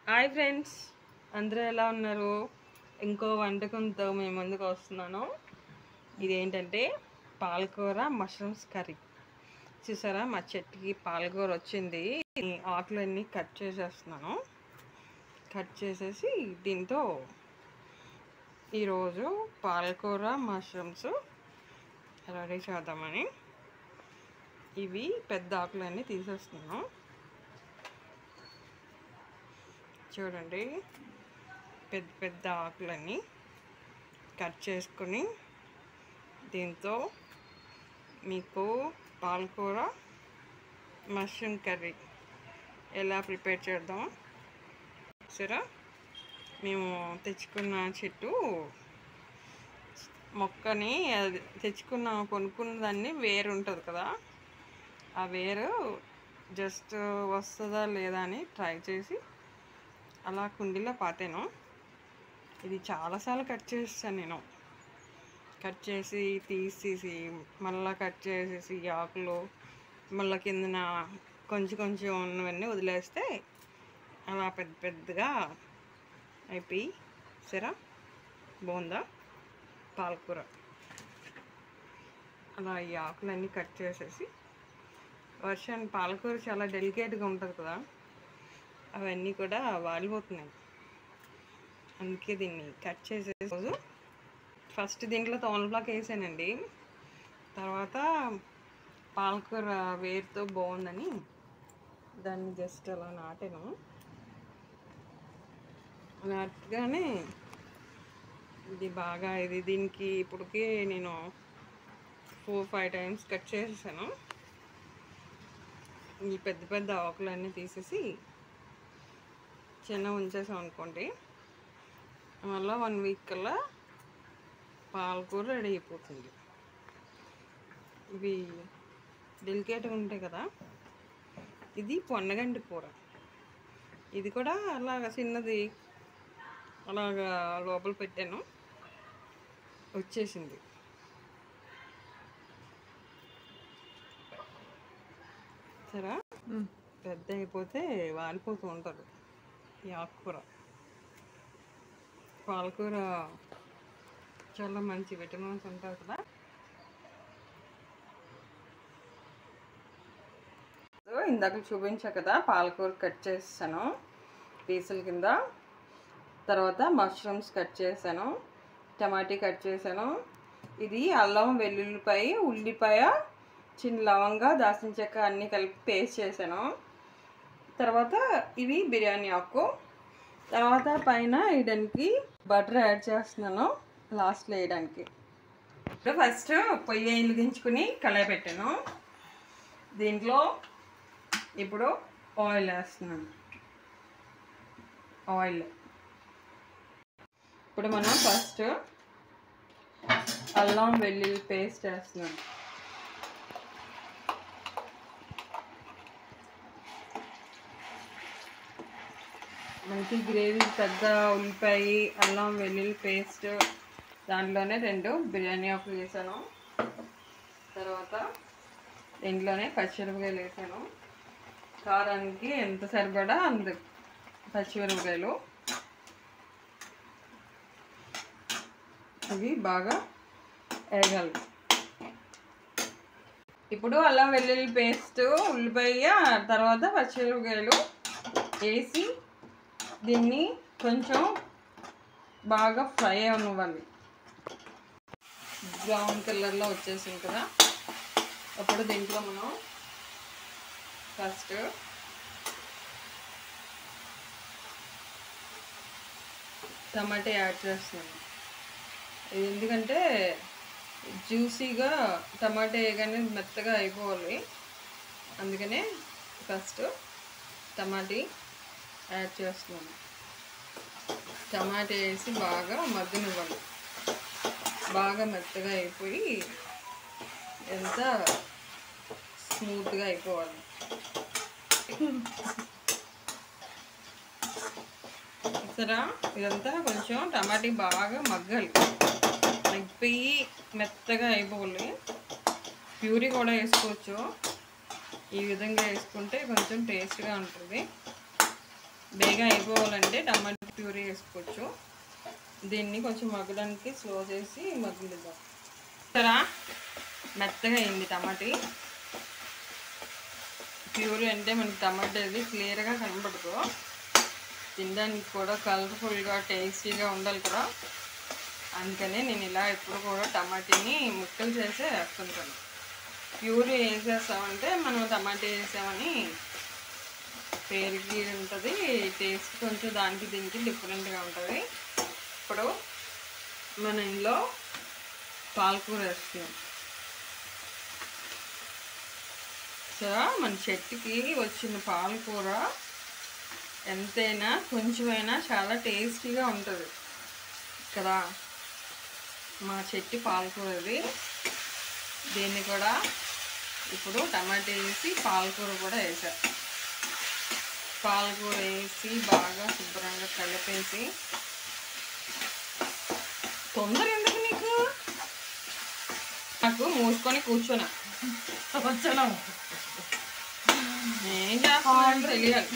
hi friends అందరూ ఎలా ఉన్నారు ఇంకో వంటకంతో మేము ముందుకు వస్తున్నాను ఇదేంటంటే పాలకూర మష్రూమ్స్ కర్రీ చూసారా మా చెట్టుకి పాలకూర వచ్చింది ఈ ఆకులన్నీ కట్ చేసేస్తున్నాను కట్ చేసేసి దీంతో ఈరోజు పాలకూర మష్రూమ్స్ రెడీ చేద్దామని ఇవి పెద్ద ఆకులన్నీ తీసేస్తున్నాను చూడండి పెద్ద పెద్ద ఆకులన్నీ కట్ చేసుకుని దీంతో మీకు పాలకూర మష్రూమ్ కర్రీ ఎలా ప్రిపేర్ చేద్దాం సరే మేము తెచ్చుకున్న చెట్టు మొక్కని అది తెచ్చుకున్న కొనుక్కున్న దాన్ని వేరు ఉంటుంది కదా ఆ వేరు జస్ట్ వస్తుందా లేదా అని ట్రై చేసి అలా కుండీలో పాతాను ఇది చాలాసార్లు కట్ చేస్తాను నేను కట్ చేసి తీసేసి మళ్ళీ కట్ చేసేసి ఆకులు మళ్ళీ కిందన కొంచెం కొంచెం ఉన్నవన్నీ వదిలేస్తే అలా పెద్ద పెద్దగా అయిపోయి సరే బాగుందా పాలకూర అలా ఈ ఆకులన్నీ కట్ చేసేసి వర్షాన్ని పాలకూర చాలా డెలికేట్గా ఉంటుంది కదా అవన్నీ కూడా వాలిపోతున్నాయి అందుకే దీన్ని కట్ చేసే రోజు ఫస్ట్ దీంట్లో తోనప్లాక్ వేసానండి తర్వాత పాలకూర వేరుతో బాగుందని దాన్ని జస్ట్ అలా నాటాను నాటగానే ఇది బాగా ఇది దీనికి ఇప్పటికే నేను ఫోర్ ఫైవ్ టైమ్స్ కట్ చేసేసాను ఈ పెద్ద పెద్ద ఆకులన్నీ తీసేసి చిన్న ఉంచేసాం అనుకోండి మళ్ళీ వన్ వీక్ కల్లా పాలకూర రెడీ అయిపోతుంది ఇవి డెలికేట్గా ఉంటాయి కదా ఇది పొన్నగంటి కూర ఇది కూడా అలాగ చిన్నది అలాగా లోపల పెట్టాను వచ్చేసింది సరే పెద్ద అయిపోతే వాలిపోతూ ఉంటుంది ఈ ఆకుకూర పాలకూర చాలా మంచి విటమిన్స్ ఉంటాయి కదా సో ఇందాక చూపించా కదా పాలకూర కట్ చేసాను పీసుల కింద తర్వాత మష్రూమ్స్ కట్ చేశాను టమాటీ కట్ చేశాను ఇది అల్లం వెల్లుల్లిపాయ ఉల్లిపాయ చిన్న లవంగా దాల్చిన చెక్క అన్నీ కలిపి పేస్ట్ చేశాను తర్వాత ఇవి బిర్యానీ ఆకు తర్వాత పైన వేయడానికి బటర్ యాడ్ చేస్తున్నాను లాస్ట్లో వేయడానికి ఇప్పుడు ఫస్ట్ పొయ్యి వెలిగించుకుని కళాయి పెట్టాను దీంట్లో ఇప్పుడు ఆయిల్ వేస్తున్నాను ఆయిల్ ఇప్పుడు మనం ఫస్ట్ అల్లం వెల్లుల్లి పేస్ట్ వేస్తున్నాం మంచి గ్రేవీ పెద్ద ఉల్లిపాయ అల్లం వెల్లుల్లి పేస్ట్ దాంట్లోనే రెండు బిర్యానీ ఆకులు వేసాను తర్వాత దీంట్లోనే పచ్చిమిరపకాయలు వేసాను కారానికి ఎంత సరిపడా అంత పచ్చిమిరపకాయలు అవి బాగా వేయగలరు ఇప్పుడు అల్లం వెల్లుల్లి పేస్ట్ ఉల్లిపాయ తర్వాత పచ్చిమిరపకాయలు వేసి దీన్ని కొంచెం బాగా ఫ్రై అవ్వాలి బ్రౌన్ కలర్లో వచ్చేసింది కదా అప్పుడు దీంట్లో మనం ఫస్ట్ టమాటా యాడ్ చేస్తున్నాను ఇది ఎందుకంటే జ్యూసీగా టమాటా వేయగానే మెత్తగా అయిపోవాలి అందుకనే ఫస్ట్ టమాటీ యాడ్ చేస్తున్నాను టమాటా వేసి బాగా మగ్గనివ్వాలి బాగా మెత్తగా అయిపోయి ఎంత స్మూత్గా అయిపోవాలి సరా ఇదంతా కొంచెం టమాటీ బాగా మగ్గాలి మగ్గిపోయి మెత్తగా అయిపోవాలి ప్యూరీ కూడా వేసుకోవచ్చు ఈ విధంగా వేసుకుంటే కొంచెం టేస్ట్గా ఉంటుంది బేగా అయిపోవాలంటే టమాటా ప్యూరీ వేసుకోవచ్చు దీన్ని కొంచెం మగ్గడానికి స్లో చేసి మగ్గిద్దాం సరా మెత్తగా అయింది టమాటీ ప్యూరీ అంటే మనకి టమాటా అది క్లియర్గా కనబడదు తినడానికి కూడా కలర్ఫుల్గా టేస్టీగా ఉండాలి కదా అందుకనే నేను ఇలా ఎప్పుడు కూడా టమాటీని ముక్కలు చేసే వేస్తుంటాను ప్యూరీ వేసేస్తామంటే మనం టమాటా వేసామని పేరుకి ఉంటుంది టేస్ట్ కొంచెం దానికి దీనికి డిఫరెంట్గా ఉంటుంది ఇప్పుడు మన ఇంట్లో పాలకూర వేస్తున్నాం సో మన చెట్టుకి వచ్చిన పాలకూర ఎంతైనా కొంచెమైనా చాలా టేస్టీగా ఉంటుంది కదా మా చెట్టు పాలకూర ఇది దీన్ని కూడా ఇప్పుడు టమాటా వేసి పాలకూర కూడా వేసా పాలకూర వేసి బాగా శుభ్రంగా కలిపేసి తొందర ఎందుకు నీకు నాకు మూసుకొని కూర్చోనా వచ్చాను ఏం చేస్తాను తెలియాలి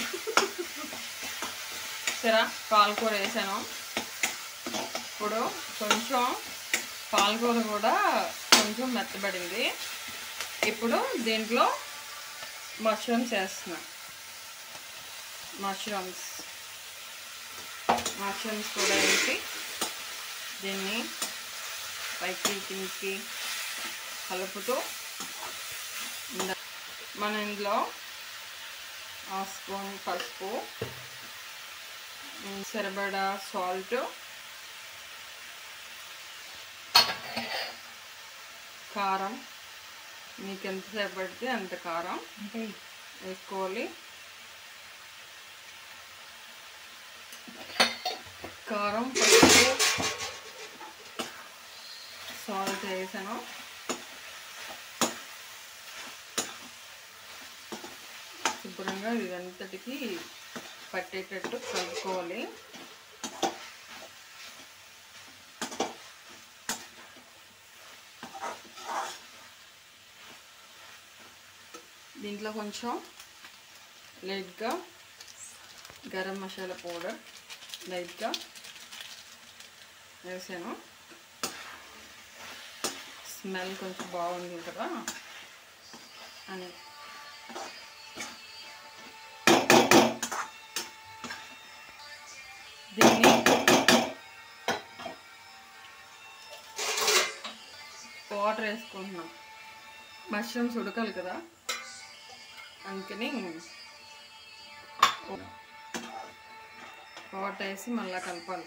సరే పాలకూర వేసాను ఇప్పుడు కొంచెం పాలకూర కూడా కొంచెం మెత్తబడింది ఇప్పుడు దీంట్లో మష్రూమ్స్ వేస్తున్నా మష్రూమ్స్ మష్రూమ్స్ కూడా వేసి దీన్ని పైకి కిందికి కలుపుతూ ఇంద- మన ఇందులో ఆ స్పూన్ పసుపు ఉమ్, సరిపడా సాల్ట్ కారం మీకు ఎంత సరిపడితే అంత కారం అంటే వేసుకోవాలి కారం పసుపు సాల్ట్ వేసాను శుభ్రంగా ఇదంతటికి పట్టేటట్టు కలుపుకోవాలి దీంట్లో కొంచెం లైట్గా గరం మసాలా పౌడర్ లైట్గా వేసాను స్మెల్ కొంచెం బాగుంది కదా అని దీన్ని వాటర్ వేసుకుంటున్నాం మష్రూమ్స్ ఉడకాలి కదా అందుకని వాటర్ వేసి మళ్ళీ కలపాలి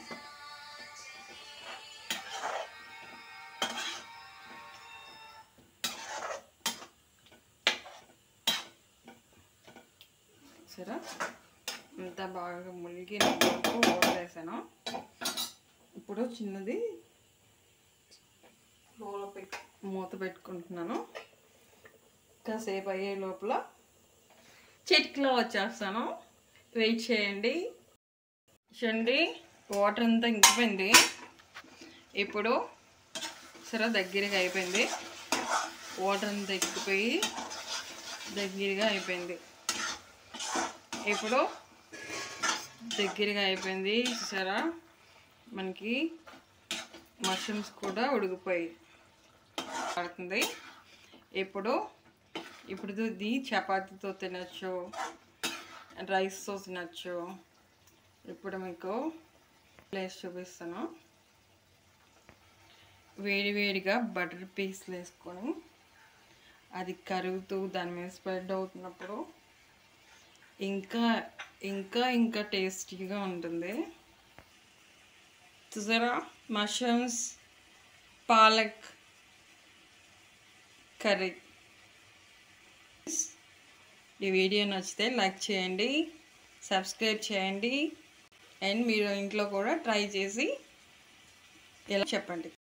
సరే అంతా బాగా ములిగి వరకు వాటర్ వేసాను ఇప్పుడు చిన్నది రోలో పెట్టి మూత పెట్టుకుంటున్నాను కాసేపు అయ్యే లోపల చిటికలో వచ్చేస్తాను వెయిట్ చేయండి చూడండి వాటర్ అంతా ఇంకిపోయింది ఇప్పుడు సరే దగ్గరగా అయిపోయింది వాటర్ అంతా ఎక్కిపోయి దగ్గరగా అయిపోయింది ఇప్పుడు దగ్గరగా అయిపోయింది చూసారా మనకి మష్రూమ్స్ కూడా ఉడికిపోయి పడుతుంది ఇప్పుడు ఇప్పుడు ఇది చపాతీతో తినచ్చు రైస్తో తినచ్చు ఇప్పుడు మీకు ప్లేస్ చూపిస్తాను వేడి వేడిగా బటర్ పీస్లు వేసుకొని అది కరుగుతూ దాని మీద స్ప్రెడ్ అవుతున్నప్పుడు ఇంకా ఇంకా ఇంకా టేస్టీగా ఉంటుంది చూసారా మష్రూమ్స్ పాలక్ కర్రీ ఈ వీడియో నచ్చితే లైక్ చేయండి సబ్స్క్రైబ్ చేయండి అండ్ మీరు ఇంట్లో కూడా ట్రై చేసి ఎలా చెప్పండి